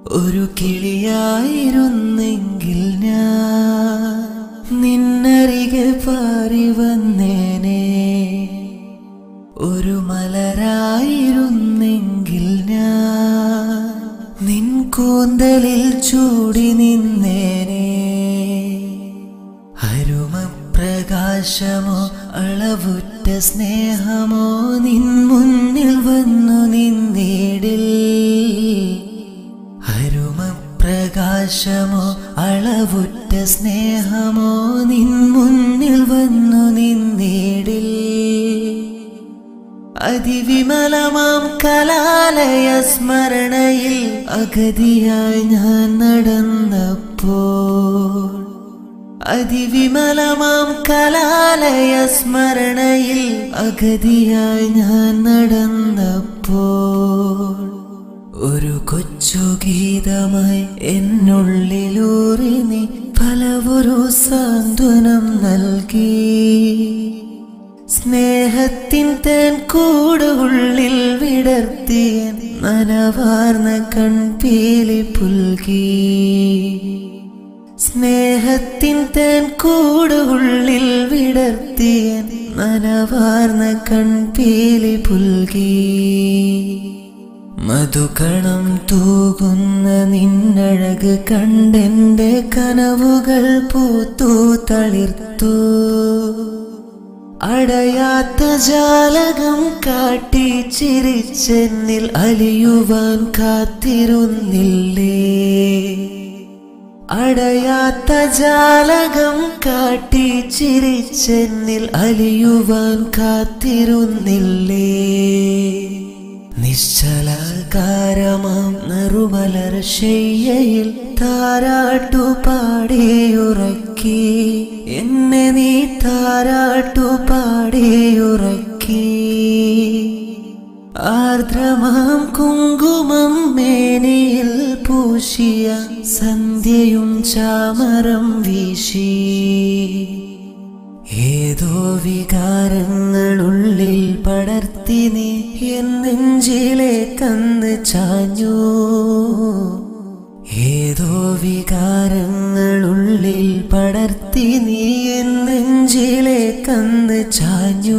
ഒരു കിളിയായിരുന്നെങ്കിൽ ഞാൻ നിന്നരികെ പാറി വന്നേനെ ഒരു മലരായിരുന്നെങ്കിൽ ഞാൻ നിൻ കൂന്തലിൽ ചൂടി നിന്നേനെ അരുമപ്രകാശമോ അളവുറ്റ സ്നേഹമോ നിൻ മുന്നിൽ വന്നു നിന്നീടിൽ അരുമപ്രകാശമോ അളവുറ്റ സ്നേഹമോ നിൻ മുന്നിൽ വന്നു നിന്നീടിൽ അതിവിമലമാം കലാലയ സ്മരണയിൽ അഗതിയായി ഞാൻ നടന്നപ്പോൾ അതിവിമലമാം കലാലയ സ്മരണയിൽ അഗതിയായി ഞാൻ നടന്നപ്പോൾ ഒരു കൊച്ചു ഗീതമായി എന്നുള്ളിലൂറി നീ പലവൊരു സാന്ത്വനം നൽകി സ്നേഹത്തിൻ തേൻ കൂട് ഉള്ളിൽ വിടർത്തിയ നനവാർന്ന കൺപീലി പുൽകി സ്നേഹത്തിൻ തേൻ കൂട് ഉള്ളിൽ വിടർത്തിയ നനവാർന്ന കൺപീലി പുൽകി മധുകണം തൂകുന്ന നിന്നഴക് കണ്ടെന്റെ കനവുകൾ പൂത്തു തളിർത്തു അടയാത്ത ജാലകം കാട്ടി ചിരിച്ചെന്നിൽ അലിയുവാൻ കാത്തിരുന്നില്ലേ അടയാത്ത ജാലകം കാട്ടി ചിരിച്ചെന്നിൽ അലിയുവാൻ കാത്തിരുന്നില്ലേ നിശ്ചലകാരമാം നറുമലർ ശയ്യയിൽ താരാട്ടു പാടിയുറക്കി എന്നെ നീ താരാട്ടു പാടിയുറക്കി ആർദ്രമാം കുങ്കുമം മേനിയിൽ പൂശിയ സന്ധ്യയും ചാമരം വീശി ഏതോ വികാരങ്ങളുള്ളിൽ പടർത്തി നീ എൻ നെഞ്ചിലെ കന്ന് ചാഞ്ഞു ഏതോ വികാരങ്ങളുള്ളിൽ പടർത്തി നീ എൻ നെഞ്ചിലെ കന്ന് ചാഞ്ഞു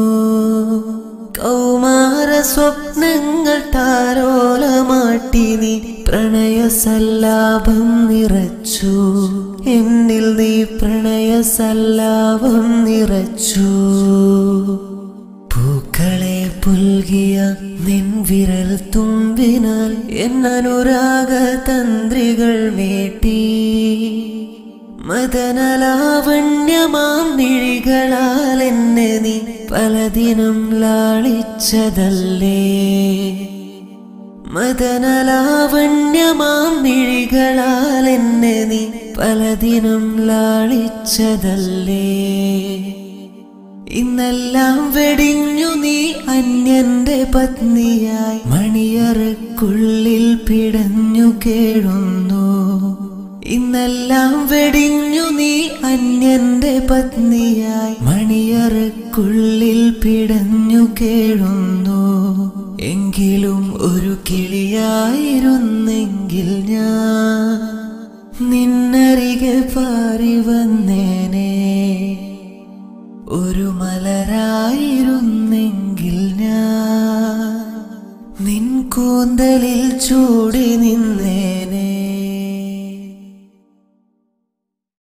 കൗമാര സ്വപ്നങ്ങൾ താരോലമാട്ടി നീ പ്രണയ സല്ലാപം നിറച്ചു എന്നിൽ നീ പ്രണയ സല്ലാപം നിറച്ചു പൂക്കളെ പുൽകിയ നിൻ വിരൽ തുമ്പിനാൽ എന്നനുരാഗ തന്ത്രികൾ വേട്ടി മദനലാവണ്യമാം മിഴികളാൽ എന്നെ നീ പലതിനും ലാളിച്ചതല്ലേ മദനലാവണ്യമാം മിഴികളാൽ എന്നെ നീ പലതിനും ലാളിച്ചതല്ലേ ഇന്നെല്ലാം വെടിഞ്ഞു നീ അന്യന്റെ പത്നിയായി മണിയറക്കുള്ളിൽ പിടഞ്ഞു കേഴുന്നു ഇന്നെല്ലാം വെടിഞ്ഞു നീ അന്യന്റെ പത്നിയായി മണിയറക്കുള്ളിൽ പിടഞ്ഞു കേഴുന്നു എങ്കിലും ഒരു കിളിയായിരുന്നെങ്കിൽ ഞാൻ നിന്നരികെ പാറി വന്നേനെ ഒരു മലരായിരുന്നെങ്കിൽ ഞാൻ നിൻ കൂന്തലിൽ ചൂടി നിന്നേ